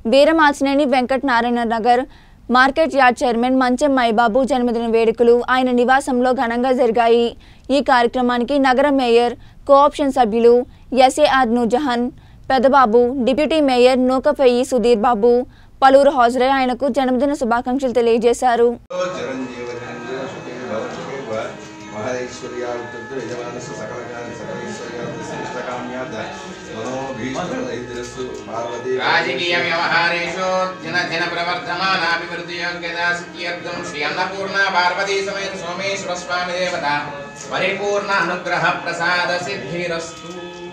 Veeramachaneni Venkata Narayana Nagar market yard chairman Manchem Maibabu జన్మదిన వేడుకలు ఆయన నివాసంలో ఘనంగా జరిగాయి ఈ కార్యక్రమానికి నగర మేయర్ కోఆప్షన్ సభ్యులు SAR Noorjahan Pedababu deputy mayor నూకఫెయ్యి సుధీర్ బాబు పలువురు హాజరై ఆయనకు జన్మదిన శుభాకాంక్షలు తెలియజేశారు చిరంజీవ చిరంజీవ సుఖీ భవతుఖీ మహైశ్వర్యావృద్ధ యజమానస్సు సకలకాని సకలైశ్వర్యార్థ శ్రేష్టకామ్యార్థ మనోభీష్టైద్రస్సు పార్వతీ రాజకీయ వ్యవహారేషు దిన దిన ప్రవర్ధమానాభివృద్ధి యోగ్యతా సిద్ధ్యర్థం శ్రీ అన్నపూర్ణ పార్వతీ సమేత సోమేశ్వర స్వామి దేవత పరిపూర్ణ అనుగ్రహ ప్రసాద సిద్ధిరస్తు